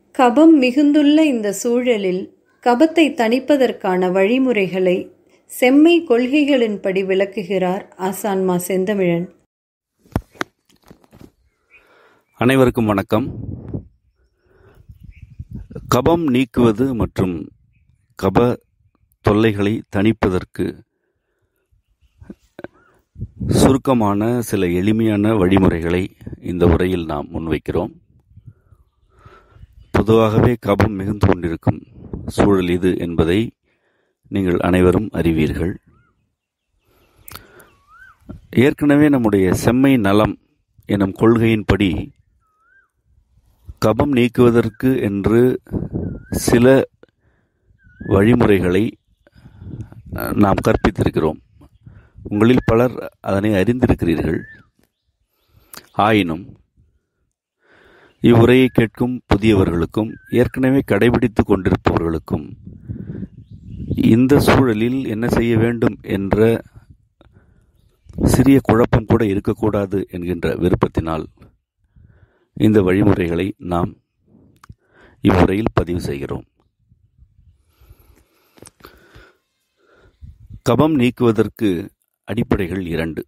கபம் மிகுந்துள்ள இந்த சூழலில் கபத்தை தணிப்பதற்கான வழிமுறைகளை செம்மை கொள்கைகளின்படி விளக்குகிறார் ஆசான்மா செந்தமிழன் அனைவருக்கும் வணக்கம் கபம் நீக்குவது மற்றும் கப தொல்லைகளை தணிப்பதற்கு சுருக்கமான சில எளிமையான வழிமுறைகளை இந்த உரையில் நாம் முன்வைக்கிறோம் பொதுவாகவே கபம் மிகுந்து கொண்டிருக்கும் சூழல் இது என்பதை நீங்கள் அனைவரும் அறிவீர்கள் ஏற்கனவே நம்முடைய செம்மை நலம் எனும் கொள்கையின்படி கபம் நீக்குவதற்கு என்று சில வழிமுறைகளை நாம் கற்பித்திருக்கிறோம் உங்களில் பலர் அதனை அறிந்திருக்கிறீர்கள் ஆயினும் இவ்வுரையை கேட்கும் புதியவர்களுக்கும் ஏற்கனவே கடைபிடித்துக் கொண்டிருப்பவர்களுக்கும் இந்த சூழலில் என்ன செய்ய வேண்டும் என்ற சிறிய குழப்பம் கூட இருக்கக்கூடாது என்கின்ற விருப்பத்தினால் இந்த வழிமுறைகளை நாம் இம்முறையில் பதிவு செய்கிறோம் கபம் நீக்குவதற்கு அடிப்படைகள் இரண்டு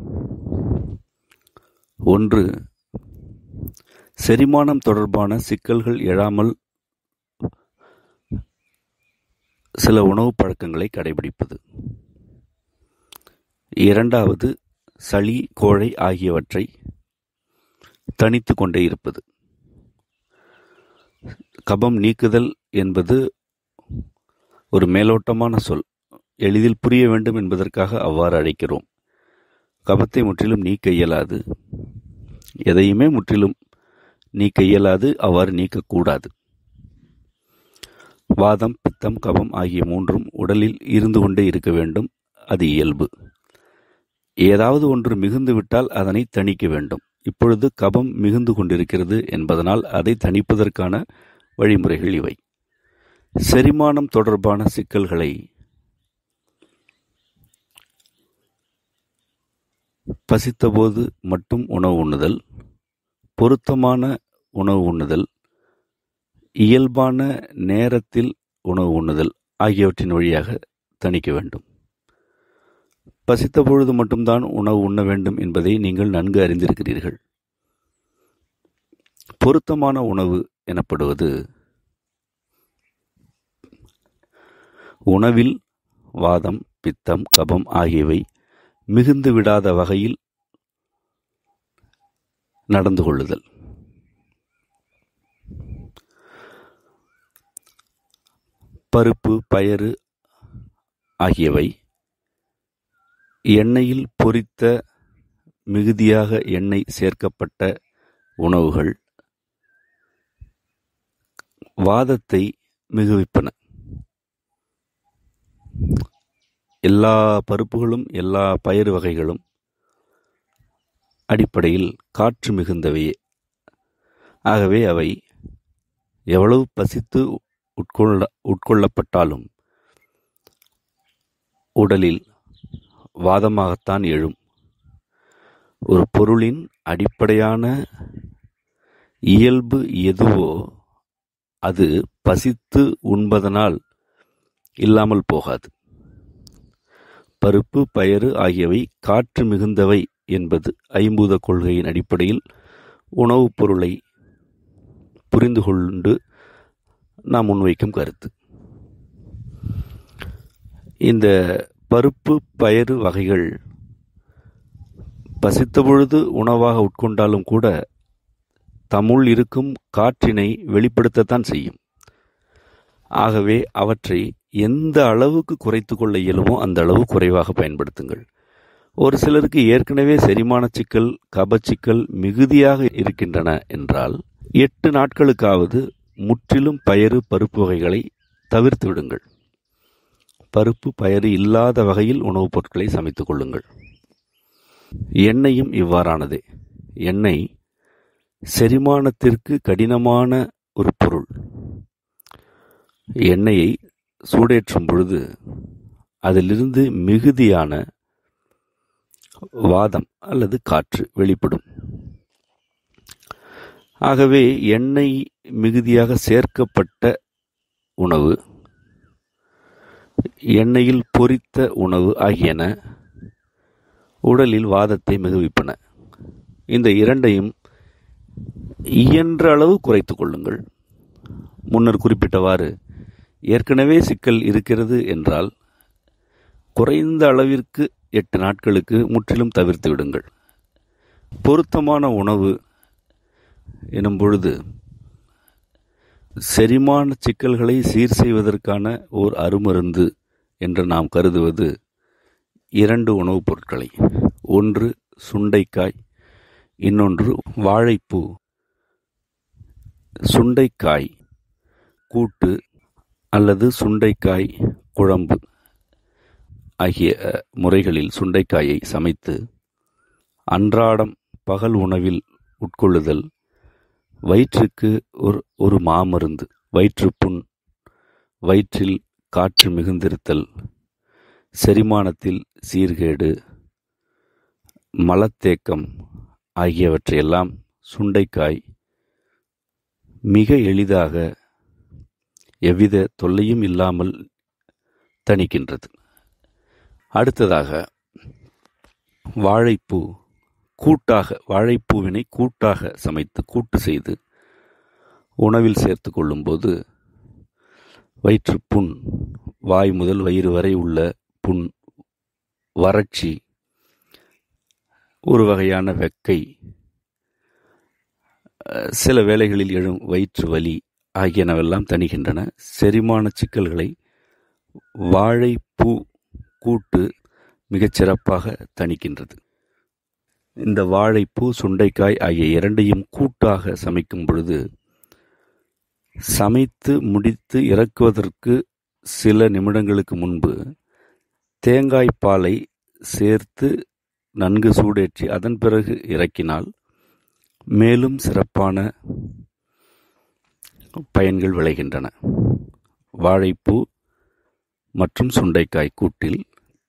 ஒன்று செரிமானம் தொடர்பான சிக்கல்கள் எழாமல் சில உணவு பழக்கங்களை கடைபிடிப்பது இரண்டாவது சளி கோழை ஆகியவற்றை தனித்து கொண்டே இருப்பது கபம் நீக்குதல் என்பது ஒரு மேலோட்டமான சொல் எளிதில் புரிய வேண்டும் என்பதற்காக அவ்வாறு அழைக்கிறோம் கபத்தை முற்றிலும் நீக்க இயலாது எதையுமே முற்றிலும் நீக்க இயலாது அவ்வாறு நீக்கக்கூடாது வாதம் பித்தம் கபம் ஆகிய மூன்றும் உடலில் இருந்து கொண்டே இருக்க வேண்டும் அது இயல்பு ஏதாவது ஒன்று மிகுந்து விட்டால் அதனை தணிக்க வேண்டும் இப்பொழுது கபம் மிகுந்து கொண்டிருக்கிறது என்பதனால் அதை தணிப்பதற்கான வழிமுறைகள் இவை செரிமானம் தொடர்பான சிக்கல்களை பசித்தபோது மட்டும் உணவு உண்ணுதல் பொருத்தமான உணவு உண்ணுதல் இயல்பான நேரத்தில் உணவு உண்ணுதல் ஆகியவற்றின் வழியாக தணிக்க வேண்டும் பசித்த பொழுது மட்டும்தான் உணவு உண்ண வேண்டும் என்பதை நீங்கள் நன்கு அறிந்திருக்கிறீர்கள் பொருத்தமான உணவு எனப்படுவது உணவில் வாதம் பித்தம் கபம் ஆகியவை மிகுந்து விடாத வகையில் நடந்து கொள்ளுதல் பருப்பு பயறு ஆகியவை எண்ணெயில் பொரித்த மிகுதியாக எண்ணெய் சேர்க்கப்பட்ட உணவுகள் வாதத்தை மிகுவிப்பன எல்லா பருப்புகளும் எல்லா பயிறு வகைகளும் அடிப்படையில் காற்று மிகுந்தவையே ஆகவே அவை எவ்வளவு பசித்து உட்கொள்ள உட்கொள்ளப்பட்டாலும் உடலில் வாதமாகத்தான் எழும் ஒரு பொருளின் அடிப்படையான இயல்பு எதுவோ அது பசித்து உண்பதனால் இல்லாமல் போகாது பருப்பு பயறு ஆகியவை காற்று மிகுந்தவை என்பது ஐம்பூத கொள்கையின் அடிப்படையில் உணவுப் பொருளை புரிந்து கொண்டு நாம் முன்வைக்கும் கருத்து இந்த பருப்பு பயறு வகைகள் பசித்த பொழுது உணவாக உட்கொண்டாலும் கூட தமுள் இருக்கும் காற்றினை வெளிப்படுத்தத்தான் செய்யும் ஆகவே அவற்றை எந்த அளவுக்கு குறைத்து கொள்ள இயலுமோ அந்த அளவு குறைவாக பயன்படுத்துங்கள் ஒரு சிலருக்கு ஏற்கனவே செரிமான சிக்கல் கபச்சிக்கல் மிகுதியாக இருக்கின்றன என்றால் எட்டு நாட்களுக்காவது முற்றிலும் பயறு பருப்பு வகைகளை தவிர்த்து விடுங்கள் பருப்பு பயறு இல்லாத வகையில் உணவுப் பொருட்களை சமைத்துக் கொள்ளுங்கள் எண்ணெயும் இவ்வாறானதே எண்ணெய் செரிமானத்திற்கு கடினமான ஒரு பொருள் எண்ணெயை சூடேற்றும் பொழுது அதிலிருந்து மிகுதியான வாதம் அல்லது காற்று வெளிப்படும் ஆகவே எண்ணெய் மிகுதியாக சேர்க்கப்பட்ட உணவு எண்ணெயில் பொரித்த உணவு ஆகியன உடலில் வாதத்தை மிகுவிப்பன இந்த இரண்டையும் இயன்ற அளவு குறைத்து கொள்ளுங்கள் முன்னர் குறிப்பிட்டவாறு ஏற்கனவே சிக்கல் இருக்கிறது என்றால் குறைந்த அளவிற்கு எட்டு நாட்களுக்கு முற்றிலும் தவிர்த்து விடுங்கள் பொருத்தமான உணவு எனும் பொழுது செரிமான சிக்கல்களை சீர் செய்வதற்கான ஓர் அருமருந்து என்று நாம் கருதுவது இரண்டு உணவுப் பொருட்களை ஒன்று சுண்டைக்காய் இன்னொன்று வாழைப்பூ சுண்டைக்காய் கூட்டு அல்லது சுண்டைக்காய் குழம்பு ஆகிய முறைகளில் சுண்டைக்காயை சமைத்து அன்றாடம் பகல் உணவில் உட்கொள்ளுதல் வயிற்றுக்கு ஒரு ஒரு மாமருந்து வயிற்றுப்புண் வயிற்றில் காற்று மிகுந்திருத்தல் செரிமானத்தில் சீர்கேடு மலத்தேக்கம் ஆகியவற்றையெல்லாம் சுண்டைக்காய் மிக எளிதாக எவ்வித தொல்லையும் இல்லாமல் தணிக்கின்றது அடுத்ததாக வாழைப்பூ கூட்டாக வாழைப்பூவினை கூட்டாக சமைத்து கூட்டு செய்து உணவில் சேர்த்து கொள்ளும்போது வயிற்று புண் வாய் முதல் வயிறு வரை உள்ள புண் வறட்சி ஒரு வகையான வெக்கை சில வேளைகளில் எழும் வயிற்று வலி ஆகியனவெல்லாம் தணிகின்றன செரிமான சிக்கல்களை வாழைப்பூ கூட்டு மிகச் சிறப்பாக தணிக்கின்றது இந்த வாழைப்பூ சுண்டைக்காய் ஆகிய இரண்டையும் கூட்டாக சமைக்கும் பொழுது சமைத்து முடித்து இறக்குவதற்கு சில நிமிடங்களுக்கு முன்பு தேங்காய் பாலை சேர்த்து நன்கு சூடேற்றி அதன் பிறகு இறக்கினால் மேலும் சிறப்பான பயன்கள் விளைகின்றன வாழைப்பூ மற்றும் சுண்டைக்காய் கூட்டில்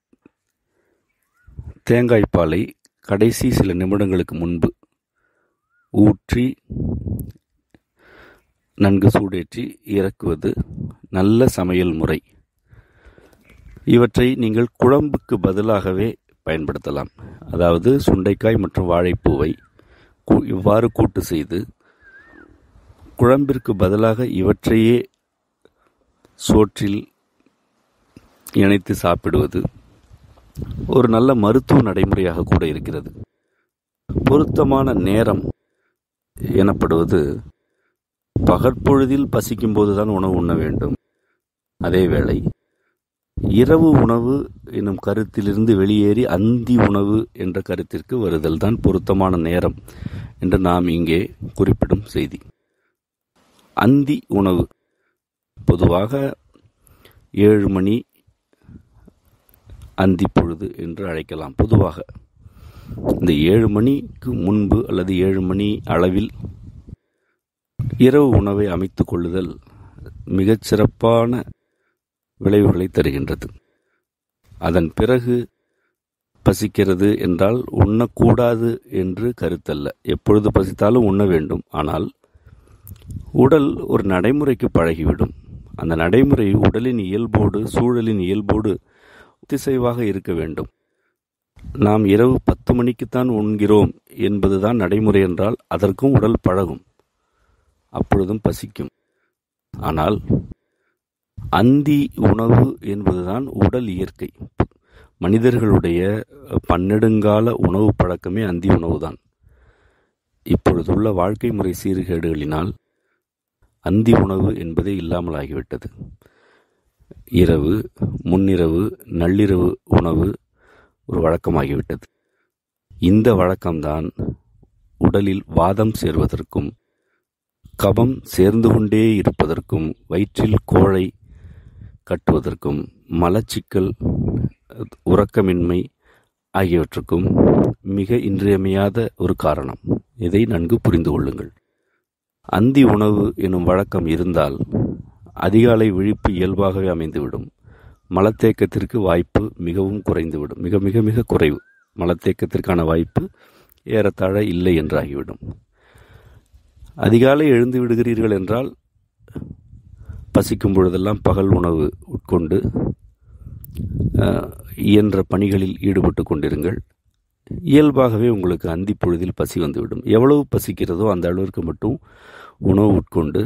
தேங்காய் பாலை கடைசி சில நிமிடங்களுக்கு முன்பு ஊற்றி நன்கு சூடேற்றி இறக்குவது நல்ல சமையல் முறை இவற்றை நீங்கள் குழம்புக்கு பதிலாகவே பயன்படுத்தலாம் அதாவது சுண்டைக்காய் மற்றும் வாழைப்பூவை இவ்வாறு கூட்டு செய்து குழம்பிற்கு பதிலாக இவற்றையே சோற்றில் இணைத்து சாப்பிடுவது ஒரு நல்ல மருத்துவ நடைமுறையாக கூட இருக்கிறது பொருத்தமான நேரம் எனப்படுவது பகற்பொழுதில் பசிக்கும் போதுதான் உணவு உண்ண வேண்டும் அதேவேளை இரவு உணவு என்னும் கருத்திலிருந்து வெளியேறி அந்தி உணவு என்ற கருத்திற்கு வருதல் தான் பொருத்தமான நேரம் என்று நாம் இங்கே குறிப்பிடும் செய்தி அந்தி உணவு பொதுவாக ஏழு மணி அந்தி பொழுது என்று அழைக்கலாம் பொதுவாக இந்த ஏழு மணிக்கு முன்பு அல்லது ஏழு மணி அளவில் இரவு உணவை அமைத்துக் கொள்ளுதல் மிகச் சிறப்பான விளைவுகளை தருகின்றது அதன் பிறகு பசிக்கிறது என்றால் உண்ணக்கூடாது என்று கருத்தல்ல எப்பொழுது பசித்தாலும் உண்ண வேண்டும் ஆனால் உடல் ஒரு நடைமுறைக்கு பழகிவிடும் அந்த நடைமுறை உடலின் இயல்போடு சூழலின் இயல்போடு ஒத்திசைவாக இருக்க வேண்டும் நாம் இரவு பத்து மணிக்குத்தான் உண்கிறோம் என்பதுதான் நடைமுறை என்றால் அதற்கும் உடல் பழகும் அப்பொழுதும் பசிக்கும் ஆனால் அந்தி உணவு என்பதுதான் உடல் இயற்கை மனிதர்களுடைய பன்னெடுங்கால உணவு பழக்கமே அந்தி உணவுதான் இப்பொழுதுள்ள வாழ்க்கை முறை சீர்கேடுகளினால் அந்தி உணவு என்பதே இல்லாமல் ஆகிவிட்டது இரவு முன்னிரவு நள்ளிரவு உணவு ஒரு வழக்கமாகிவிட்டது இந்த வழக்கம்தான் உடலில் வாதம் சேர்வதற்கும் கபம் சேர்ந்து கொண்டே இருப்பதற்கும் வயிற்றில் கோழை கட்டுவதற்கும் மலச்சிக்கல் உறக்கமின்மை ஆகியவற்றுக்கும் மிக இன்றியமையாத ஒரு காரணம் இதை நன்கு புரிந்து கொள்ளுங்கள் அந்தி உணவு எனும் வழக்கம் இருந்தால் அதிகாலை விழிப்பு இயல்பாகவே அமைந்துவிடும் மலத்தேக்கத்திற்கு வாய்ப்பு மிகவும் குறைந்துவிடும் மிக மிக மிக குறைவு மலத்தேக்கத்திற்கான வாய்ப்பு ஏறத்தாழ இல்லை என்றாகிவிடும் அதிகாலை எழுந்து விடுகிறீர்கள் என்றால் பசிக்கும் பொழுதெல்லாம் பகல் உணவு உட்கொண்டு அஹ், இயன்ற பணிகளில் ஈடுபட்டு கொண்டிருங்கள் இயல்பாகவே உங்களுக்கு அந்தி பொழுதில் பசி வந்துவிடும் எவ்வளவு பசிக்கிறதோ அந்த அளவிற்கு மட்டும் உணவு உட்கொண்டு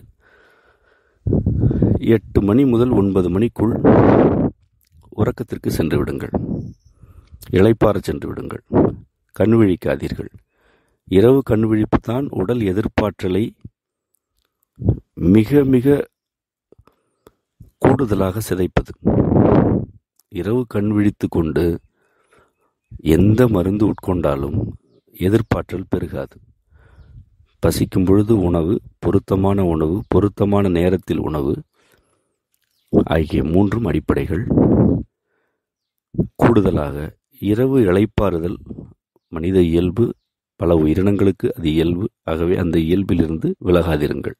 எட்டு மணி முதல் ஒன்பது மணிக்குள் உறக்கத்திற்கு சென்று விடுங்கள் இளைப்பாறச் சென்று விடுங்கள் கண் விழிக்காதீர்கள் இரவு கண் விழிப்பு தான் உடல் எதிர்ப்பாற்றலை மிக மிக கூடுதலாக சிதைப்பது இரவு கண் விழித்து கொண்டு எந்த மருந்து உட்கொண்டாலும் எதிர்ப்பாற்றல் பெருகாது பசிக்கும் பொழுது உணவு பொருத்தமான உணவு பொருத்தமான நேரத்தில் உணவு ஆகிய மூன்றும் அடிப்படைகள் கூடுதலாக இரவு இளைப்பாறுதல் மனித இயல்பு பல உயிரினங்களுக்கு அது இயல்பு ஆகவே அந்த இயல்பிலிருந்து விலகாதிருங்கள்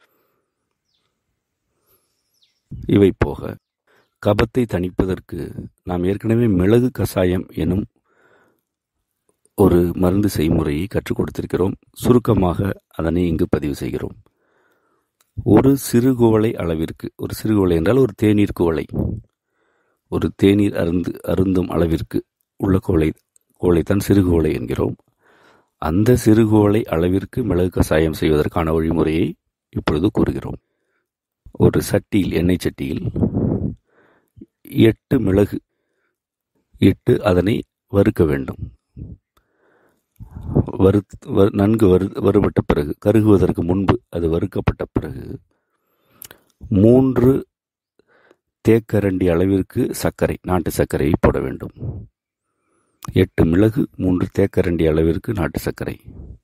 இவை போக கபத்தை தணிப்பதற்கு நாம் ஏற்கனவே மிளகு கசாயம் எனும் ஒரு மருந்து செய்முறையை கற்றுக் கொடுத்திருக்கிறோம் சுருக்கமாக அதனை இங்கு பதிவு செய்கிறோம் ஒரு சிறு குவளை அளவிற்கு ஒரு சிறு குவளை என்றால் ஒரு தேநீர் குவளை ஒரு தேநீர் அருந்து அருந்தும் அளவிற்கு உள்ள குவளை குவளைத்தான் சிறு குவளை என்கிறோம் அந்த சிறு குவளை அளவிற்கு மிளகு கசாயம் செய்வதற்கான வழிமுறையை இப்பொழுது கூறுகிறோம் ஒரு சட்டியில் எண்ணெய் சட்டியில் எட்டு மிளகு இட்டு அதனை வறுக்க வேண்டும் வறு வறு- நன்கு வறு வறுபட்ட பிறகு கருகுவதற்கு முன்பு அது வறுக்கப்பட்ட பிறகு மூன்று தேக்கரண்டி அளவிற்கு சர்க்கரை நாட்டு சர்க்கரையை போட வேண்டும் எட்டு மிளகு மூன்று தேக்கரண்டி அளவிற்கு நாட்டு சர்க்கரை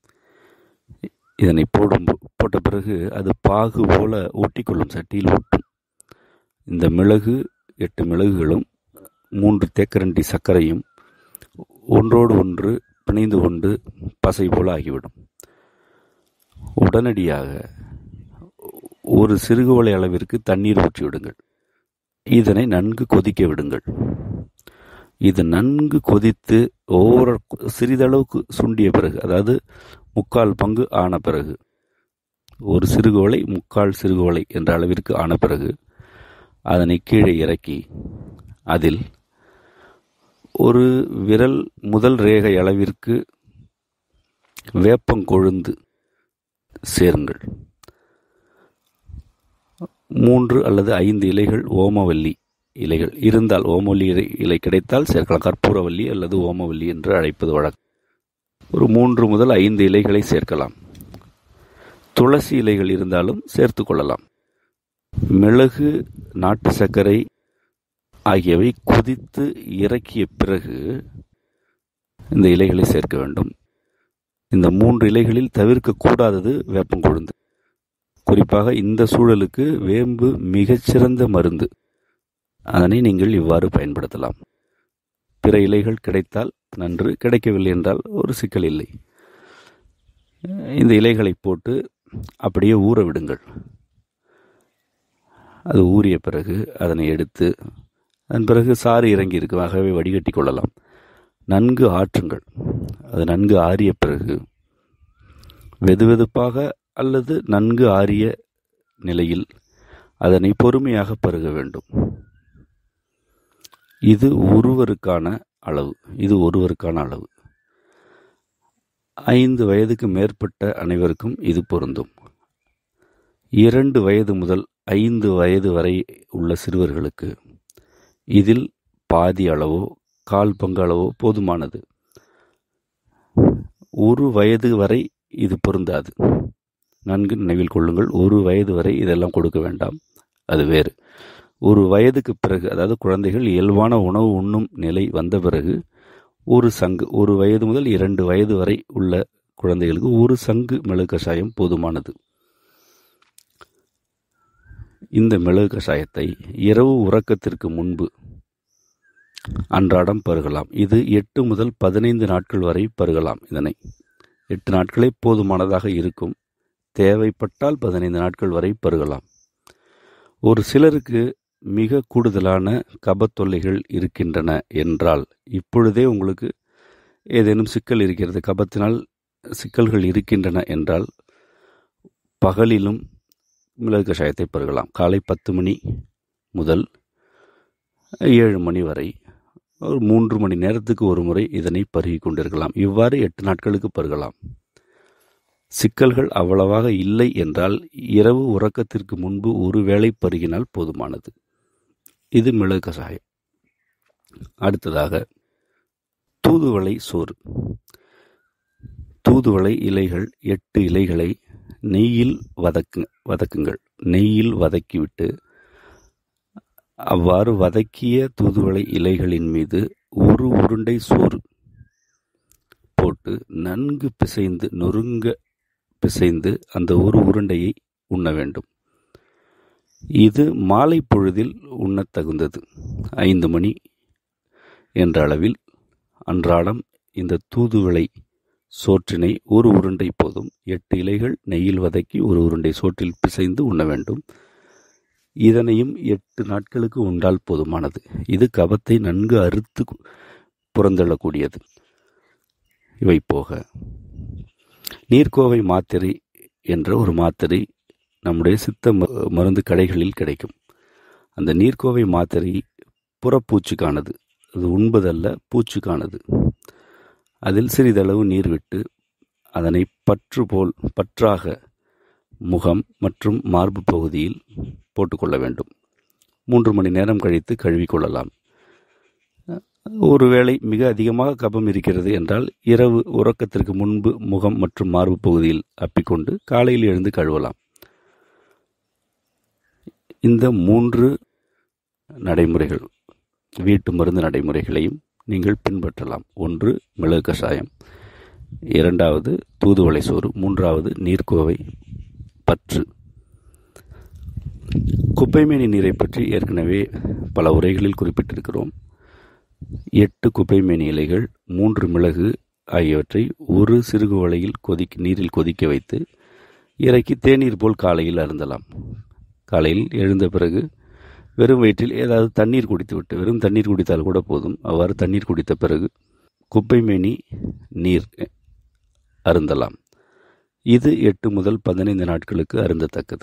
இதனை போடும் போட்ட பிறகு அது பாகு போல ஒட்டிக்கொள்ளும் சட்டியில் ஒட்டும் இந்த மிளகு எட்டு மிளகுகளும் மூன்று தேக்கரண்டி சர்க்கரையும் ஒன்றோடு ஒன்று பிணைந்து கொண்டு பசை போல ஆகிவிடும் உடனடியாக ஒரு சிறுகுவளை அளவிற்கு தண்ணீர் ஊற்றி விடுங்கள் இதனை நன்கு கொதிக்க விடுங்கள் இது நன்கு கொதித்து ஓர சிறிதளவுக்கு சுண்டிய பிறகு அதாவது முக்கால் பங்கு ஆன பிறகு ஒரு சிறுகுவளை முக்கால் சிறுகுவளை என்ற அளவிற்கு ஆன பிறகு அதனை கீழே இறக்கி அதில் ஒரு விரல் முதல் ரேகை அளவிற்கு வேப்பங்கொழுந்து சேருங்கள் மூன்று அல்லது ஐந்து இலைகள் ஓமவல்லி இலைகள் இருந்தால் ஓமவல்லி இலை இலை கிடைத்தால் சேர்க்கலாம் கற்பூரவல்லி அல்லது ஓமவல்லி என்று அழைப்பது வழக்கம் ஒரு மூன்று முதல் ஐந்து இலைகளை சேர்க்கலாம் துளசி இலைகள் இருந்தாலும் சேர்த்து கொள்ளலாம் மிளகு நாட்டு சர்க்கரை ஆகியவை கொதித்து இறக்கிய பிறகு இந்த இலைகளை சேர்க்க வேண்டும் இந்த மூன்று இலைகளில் தவிர்க்கக்கூடாதது வேப்பங்கொழுந்து குறிப்பாக இந்த சூழலுக்கு வேம்பு மிகச்சிறந்த மருந்து அதனை நீங்கள் இவ்வாறு பயன்படுத்தலாம் பிற இலைகள் கிடைத்தால் நன்று கிடைக்கவில்லை என்றால் ஒரு சிக்கல் இல்லை இந்த இலைகளை போட்டு அப்படியே ஊற விடுங்கள் அது ஊறிய பிறகு அதனை எடுத்து அதன் பிறகு சாறு இறங்கி இருக்கும் ஆகவே வடிகட்டி கொள்ளலாம் நன்கு ஆற்றுங்கள் அது நன்கு ஆறிய பிறகு வெதுவெதுப்பாக அல்லது நன்கு ஆறிய நிலையில் அதனை பொறுமையாக பருக வேண்டும் இது ஒருவருக்கான அளவு இது ஒருவருக்கான அளவு ஐந்து வயதுக்கு மேற்பட்ட அனைவருக்கும் இது பொருந்தும் இரண்டு வயது முதல் ஐந்து வயது வரை உள்ள சிறுவர்களுக்கு இதில் பாதி அளவோ கால் பங்கு அளவோ போதுமானது ஒரு வயது வரை இது பொருந்தாது நன்கு நினைவில் கொள்ளுங்கள் ஒரு வயது வரை இதெல்லாம் கொடுக்க வேண்டாம் அது வேறு ஒரு வயதுக்கு பிறகு அதாவது குழந்தைகள் இயல்பான உணவு உண்ணும் நிலை வந்த பிறகு ஒரு சங்கு ஒரு வயது முதல் இரண்டு வயது வரை உள்ள குழந்தைகளுக்கு ஒரு சங்கு மிளகு கஷாயம் போதுமானது இந்த மிளகு கஷாயத்தை இரவு உறக்கத்திற்கு முன்பு அன்றாடம் பருகலாம் இது எட்டு முதல் பதினைந்து நாட்கள் வரை பருகலாம் இதனை எட்டு நாட்களே போதுமானதாக இருக்கும் தேவைப்பட்டால் பதினைந்து நாட்கள் வரை பருகலாம் ஒரு சிலருக்கு மிக கூடுதலான கபத் தொல்லைகள் இருக்கின்றன என்றால் இப்பொழுதே உங்களுக்கு ஏதேனும் சிக்கல் இருக்கிறது கபத்தினால் சிக்கல்கள் இருக்கின்றன என்றால் பகலிலும் மிளகு கஷாயத்தை பருகலாம் காலை பத்து மணி முதல் ஏழு மணி வரை ஒரு மூன்று மணி நேரத்துக்கு ஒரு முறை இதனை பருகி கொண்டிருக்கலாம் இவ்வாறு எட்டு நாட்களுக்கு பருகலாம் சிக்கல்கள் அவ்வளவாக இல்லை என்றால் இரவு உறக்கத்திற்கு முன்பு ஒரு வேளை பருகினால் போதுமானது இது மிளகு கஷாயம் அடுத்ததாக தூதுவளை சோறு தூதுவளை இலைகள் எட்டு இலைகளை நெய்யில் வதக்கு வதக்குங்கள் நெய்யில் வதக்கிவிட்டு அவ்வாறு வதக்கிய தூதுவளை இலைகளின் மீது ஒரு உருண்டை சோறு போட்டு நன்கு பிசைந்து நொறுங்க பிசைந்து அந்த ஒரு உருண்டையை உண்ண வேண்டும் இது மாலை பொழுதில் உண்ணத் தகுந்தது ஐந்து மணி என்ற அளவில் அன்றாடம் இந்த தூதுவளை சோற்றினை ஒரு உருண்டை போதும் எட்டு இலைகள் நெய்யில் வதக்கி ஒரு உருண்டை சோற்றில் பிசைந்து உண்ண வேண்டும் இதனையும் எட்டு நாட்களுக்கு உண்டால் போதுமானது இது கபத்தை நன்கு அறுத்து புறந்தள்ளக்கூடியது இவை போக நீர்க்கோவை மாத்திரை என்ற ஒரு மாத்திரை நம்முடைய சித்த மருந்து கடைகளில் கிடைக்கும் அந்த நீர்க்கோவை மாத்திரை புறப்பூச்சுக்கானது அது உண்பதல்ல பூச்சுக்கானது அதில் சிறிதளவு நீர் விட்டு அதனை பற்று போல் பற்றாக முகம் மற்றும் மார்பு பகுதியில் போட்டுக்கொள்ள வேண்டும் மூன்று மணி நேரம் கழித்து கழுவிக்கொள்ளலாம் ஒருவேளை மிக அதிகமாக கபம் இருக்கிறது என்றால் இரவு உறக்கத்திற்கு முன்பு முகம் மற்றும் மார்பு பகுதியில் அப்பிக்கொண்டு காலையில் எழுந்து கழுவலாம் இந்த மூன்று நடைமுறைகள் வீட்டு மருந்து நடைமுறைகளையும் நீங்கள் பின்பற்றலாம் ஒன்று மிளகு கஷாயம் இரண்டாவது தூதுவளை சோறு மூன்றாவது நீர்க்கோவை பற்று குப்பைமேனி நீரை பற்றி ஏற்கனவே பல உரைகளில் குறிப்பிட்டிருக்கிறோம் எட்டு குப்பைமேனி இலைகள் மூன்று மிளகு ஆகியவற்றை ஒரு சிறுகு வலையில் கொதிக்க நீரில் கொதிக்க வைத்து இறக்கி தேநீர் போல் காலையில் அருந்தலாம் காலையில் எழுந்த பிறகு வெறும் வயிற்றில் ஏதாவது தண்ணீர் குடித்துவிட்டு வெறும் தண்ணீர் குடித்தால் கூட போதும் அவ்வாறு தண்ணீர் குடித்த பிறகு குப்பைமேனி நீர் அருந்தலாம் இது எட்டு முதல் பதினைந்து நாட்களுக்கு அருந்தத்தக்கது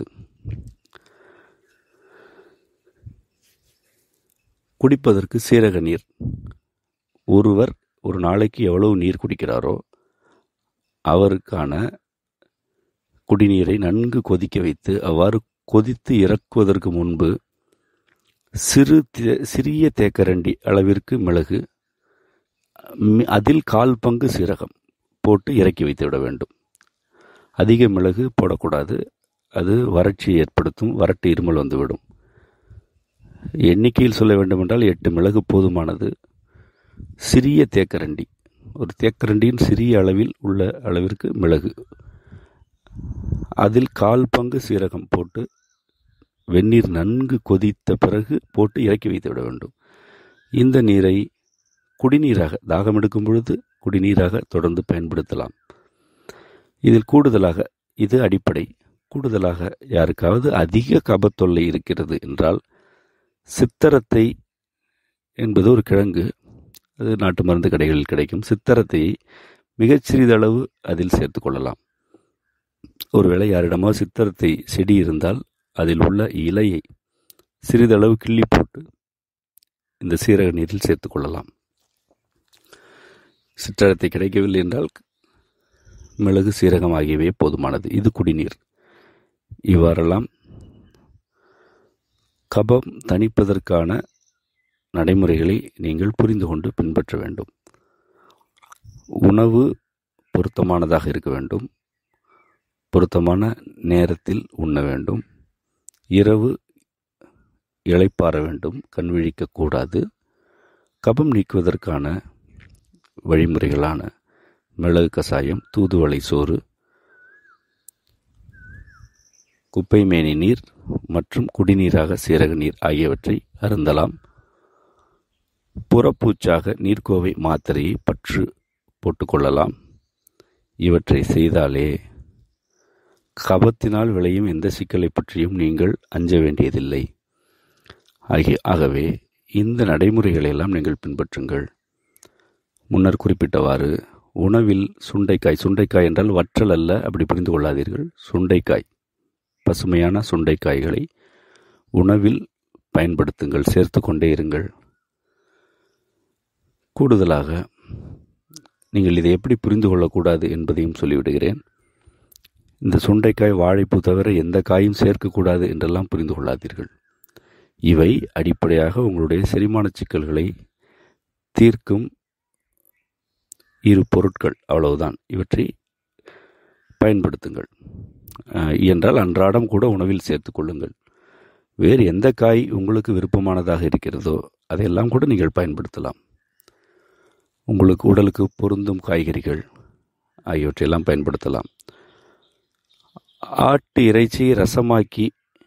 குடிப்பதற்கு சீரக நீர் ஒருவர் ஒரு நாளைக்கு எவ்வளவு நீர் குடிக்கிறாரோ அவருக்கான குடிநீரை நன்கு கொதிக்க வைத்து அவ்வாறு கொதித்து இறக்குவதற்கு முன்பு சிறு சிறிய தேக்கரண்டி அளவிற்கு மிளகு அதில் கால் பங்கு சீரகம் போட்டு இறக்கி வைத்து விட வேண்டும் அதிக மிளகு போடக்கூடாது அது வறட்சியை ஏற்படுத்தும் வறட்டு இருமல் வந்துவிடும் எண்ணிக்கையில் சொல்ல வேண்டுமென்றால் எட்டு மிளகு போதுமானது சிறிய தேக்கரண்டி ஒரு தேக்கரண்டியின் சிறிய அளவில் உள்ள அளவிற்கு மிளகு அதில் கால் பங்கு சீரகம் போட்டு வெந்நீர் நன்கு கொதித்த பிறகு போட்டு இறக்கி வைத்து விட வேண்டும் இந்த நீரை குடிநீராக தாகம் எடுக்கும் பொழுது குடிநீராக தொடர்ந்து பயன்படுத்தலாம் இதில் கூடுதலாக இது அடிப்படை கூடுதலாக யாருக்காவது அதிக கபத்தொல்லை இருக்கிறது என்றால் சித்தரத்தை என்பது ஒரு கிழங்கு அது நாட்டு மருந்து கடைகளில் கிடைக்கும் சித்தரத்தை மிகச் சிறிதளவு அதில் சேர்த்து கொள்ளலாம் ஒருவேளை யாரிடமோ சித்தரத்தை செடி இருந்தால் அதில் உள்ள இலையை சிறிதளவு கிள்ளி போட்டு இந்த சீரக நீரில் சேர்த்து கொள்ளலாம் சிற்றரத்தை கிடைக்கவில்லை என்றால் மிளகு சீரகம் ஆகியவை போதுமானது இது குடிநீர் இவ்வாறெல்லாம் கபம் தணிப்பதற்கான நடைமுறைகளை நீங்கள் புரிந்து கொண்டு பின்பற்ற வேண்டும் உணவு பொருத்தமானதாக இருக்க வேண்டும் பொருத்தமான நேரத்தில் உண்ண வேண்டும் இரவு இளைப்பாற வேண்டும் கண் விழிக்கக்கூடாது கபம் நீக்குவதற்கான வழிமுறைகளான மிளகு கசாயம் தூதுவளை சோறு குப்பை மேனி நீர் மற்றும் குடிநீராக சீரக நீர் ஆகியவற்றை அருந்தலாம் புறப்பூச்சாக நீர்க்கோவை மாத்திரையை பற்று போட்டுக்கொள்ளலாம் இவற்றை செய்தாலே கபத்தினால் விளையும் எந்த சிக்கலை பற்றியும் நீங்கள் அஞ்ச வேண்டியதில்லை ஆகிய ஆகவே இந்த நடைமுறைகளை எல்லாம் நீங்கள் பின்பற்றுங்கள் முன்னர் குறிப்பிட்டவாறு உணவில் சுண்டைக்காய் சுண்டைக்காய் என்றால் வற்றல் அல்ல அப்படி புரிந்து கொள்ளாதீர்கள் சுண்டைக்காய் பசுமையான சுண்டைக்காய்களை உணவில் பயன்படுத்துங்கள் சேர்த்து கொண்டே இருங்கள் கூடுதலாக நீங்கள் இதை எப்படி புரிந்து கொள்ளக்கூடாது என்பதையும் சொல்லிவிடுகிறேன் இந்த சுண்டைக்காய் வாழைப்பூ தவிர எந்த காயும் சேர்க்கக்கூடாது என்றெல்லாம் புரிந்து கொள்ளாதீர்கள் இவை அடிப்படையாக உங்களுடைய செரிமான சிக்கல்களை தீர்க்கும் இரு பொருட்கள் அவ்வளவுதான் இவற்றை பயன்படுத்துங்கள் என்றால் அன்றாடம் கூட உணவில் சேர்த்து கொள்ளுங்கள் வேறு எந்த காய் உங்களுக்கு விருப்பமானதாக இருக்கிறதோ அதையெல்லாம் கூட நீங்கள் பயன்படுத்தலாம் உங்களுக்கு உடலுக்கு பொருந்தும் காய்கறிகள் ஆகியவற்றையெல்லாம் பயன்படுத்தலாம் ஆட்டு இறைச்சி ரசமாக்கி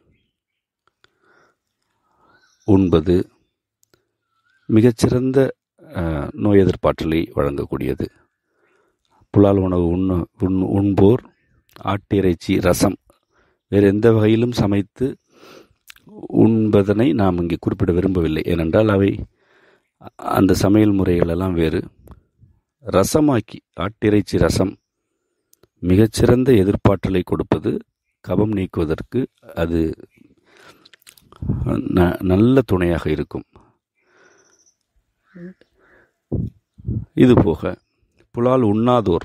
உண்பது மிகச்சிறந்த நோய் எதிர்ப்பாற்றலை வழங்கக்கூடியது புலால் உணவு உண்ண உண் உண்போர் ஆட்டு இறைச்சி ரசம் வேறு எந்த வகையிலும் சமைத்து உண்பதனை நாம் இங்கே குறிப்பிட விரும்பவில்லை ஏனென்றால் அவை அந்த சமையல் முறைகளெல்லாம் வேறு ரசமாக்கி ஆட்டிறைச்சி ரசம் மிகச்சிறந்த எதிர்ப்பாற்றலை கொடுப்பது கபம் நீக்குவதற்கு அது நல்ல துணையாக இருக்கும் இதுபோக புலால் உண்ணாதோர்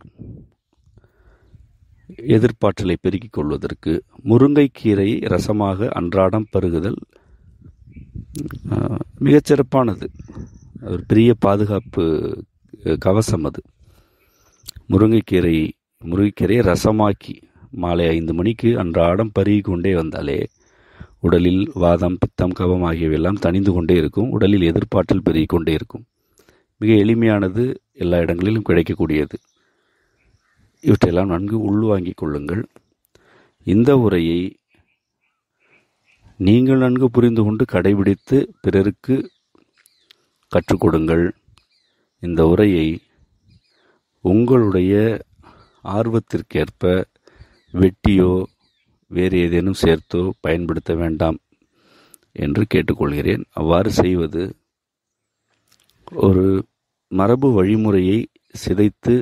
எதிர்ப்பாற்றலை பெருக்கிக் கொள்வதற்கு முருங்கைக்கீரையை ரசமாக அன்றாடம் பருகுதல் மிகச்சிறப்பானது ஒரு பெரிய பாதுகாப்பு கவசம் அது முருங்கைக்கீரை முருங்கைக்கீரையை ரசமாக்கி மாலை ஐந்து மணிக்கு அன்றாடம் பருகி கொண்டே வந்தாலே உடலில் வாதம் பித்தம் கபம் ஆகியவையெல்லாம் தணிந்து கொண்டே இருக்கும் உடலில் எதிர்ப்பாற்றல் பெருகிக் கொண்டே இருக்கும் மிக எளிமையானது எல்லா இடங்களிலும் கிடைக்கக்கூடியது இவற்றையெல்லாம் நன்கு உள்வாங்கிக் கொள்ளுங்கள் இந்த உரையை நீங்கள் நன்கு புரிந்து கொண்டு கடைபிடித்து பிறருக்கு கற்றுக் கொடுங்கள் இந்த உரையை உங்களுடைய ஆர்வத்திற்கேற்ப வெட்டியோ வேறு ஏதேனும் சேர்த்தோ பயன்படுத்த வேண்டாம் என்று கேட்டுக்கொள்கிறேன் அவ்வாறு செய்வது ஒரு மரபு வழிமுறையை சிதைத்து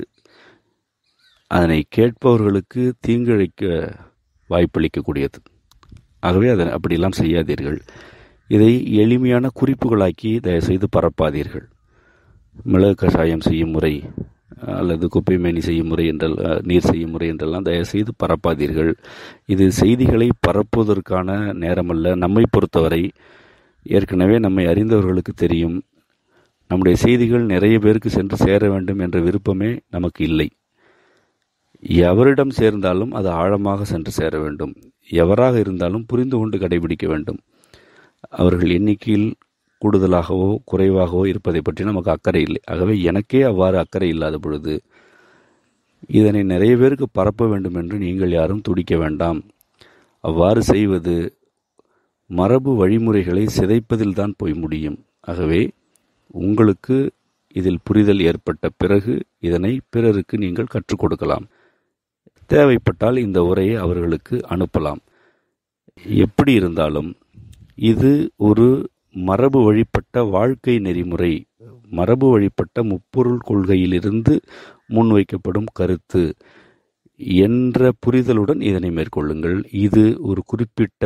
அதனை கேட்பவர்களுக்கு தீங்கிழைக்க வாய்ப்பளிக்கக்கூடியது ஆகவே அதை அப்படியெல்லாம் செய்யாதீர்கள் இதை எளிமையான குறிப்புகளாக்கி தயவுசெய்து பரப்பாதீர்கள் மிளகு கஷாயம் செய்யும் முறை அல்லது குப்பை மேனி செய்யும் முறை என்றால் நீர் செய்யும் முறை என்றெல்லாம் தயவுசெய்து பரப்பாதீர்கள் இது செய்திகளை பரப்புவதற்கான நேரமல்ல நம்மை பொறுத்தவரை ஏற்கனவே நம்மை அறிந்தவர்களுக்கு தெரியும் நம்முடைய செய்திகள் நிறைய பேருக்கு சென்று சேர வேண்டும் என்ற விருப்பமே நமக்கு இல்லை எவரிடம் சேர்ந்தாலும் அது ஆழமாக சென்று சேர வேண்டும் எவராக இருந்தாலும் புரிந்து கொண்டு கடைபிடிக்க வேண்டும் அவர்கள் எண்ணிக்கையில் கூடுதலாகவோ குறைவாகவோ இருப்பதை பற்றி நமக்கு அக்கறை இல்லை ஆகவே எனக்கே அவ்வாறு அக்கறை இல்லாத பொழுது இதனை நிறைய பேருக்கு பரப்ப வேண்டும் என்று நீங்கள் யாரும் துடிக்க வேண்டாம் அவ்வாறு செய்வது மரபு வழிமுறைகளை சிதைப்பதில் தான் போய் முடியும் ஆகவே உங்களுக்கு இதில் புரிதல் ஏற்பட்ட பிறகு இதனை பிறருக்கு நீங்கள் கற்றுக் கொடுக்கலாம் தேவைப்பட்டால் இந்த உரையை அவர்களுக்கு அனுப்பலாம் எப்படி இருந்தாலும் இது ஒரு மரபு வழிபட்ட வாழ்க்கை நெறிமுறை மரபு வழிபட்ட முப்பொருள் கொள்கையிலிருந்து முன்வைக்கப்படும் கருத்து என்ற புரிதலுடன் இதனை மேற்கொள்ளுங்கள் இது ஒரு குறிப்பிட்ட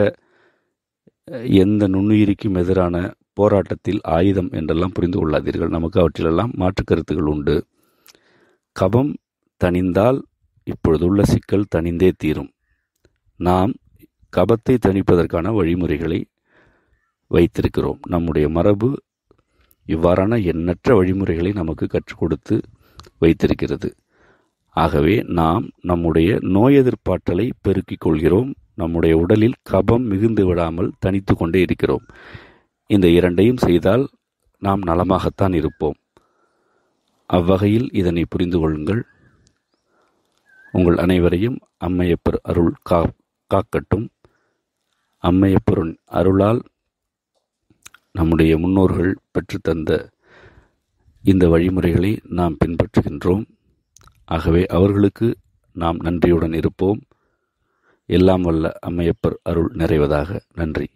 எந்த நுண்ணுயிரிக்கும் எதிரான போராட்டத்தில் ஆயுதம் என்றெல்லாம் புரிந்து கொள்ளாதீர்கள் நமக்கு அவற்றிலெல்லாம் மாற்று கருத்துகள் உண்டு கபம் தணிந்தால் இப்பொழுதுள்ள சிக்கல் தணிந்தே தீரும் நாம் கபத்தை தணிப்பதற்கான வழிமுறைகளை வைத்திருக்கிறோம் நம்முடைய மரபு இவ்வாறான எண்ணற்ற வழிமுறைகளை நமக்கு கற்றுக் கொடுத்து வைத்திருக்கிறது ஆகவே நாம் நம்முடைய நோய் எதிர்ப்பாற்றலை பெருக்கிக் கொள்கிறோம் நம்முடைய உடலில் கபம் மிகுந்து விடாமல் தனித்து கொண்டே இருக்கிறோம் இந்த இரண்டையும் செய்தால் நாம் நலமாகத்தான் இருப்போம் அவ்வகையில் இதனை புரிந்து கொள்ளுங்கள் உங்கள் அனைவரையும் அம்மையப்பர் அருள் கா காக்கட்டும் அம்மையப்பரின் அருளால் நம்முடைய முன்னோர்கள் பெற்றுத்தந்த இந்த வழிமுறைகளை நாம் பின்பற்றுகின்றோம் ஆகவே அவர்களுக்கு நாம் நன்றியுடன் இருப்போம் எல்லாம் வல்ல அம்மையப்பர் அருள் நிறைவதாக நன்றி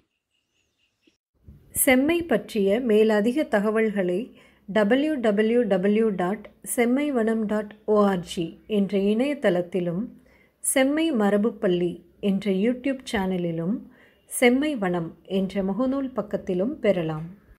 செம்மை பற்றிய மேலதிக தகவல்களை W W W dot Semmaivanam dot O R G என்ற இணையதளத்திலும் செம்மை மரபுப்பள்ளி என்ற யூடியூப் சேனலிலும் செம்மை வனம் என்ற முகநூல் பக்கத்திலும் பெறலாம்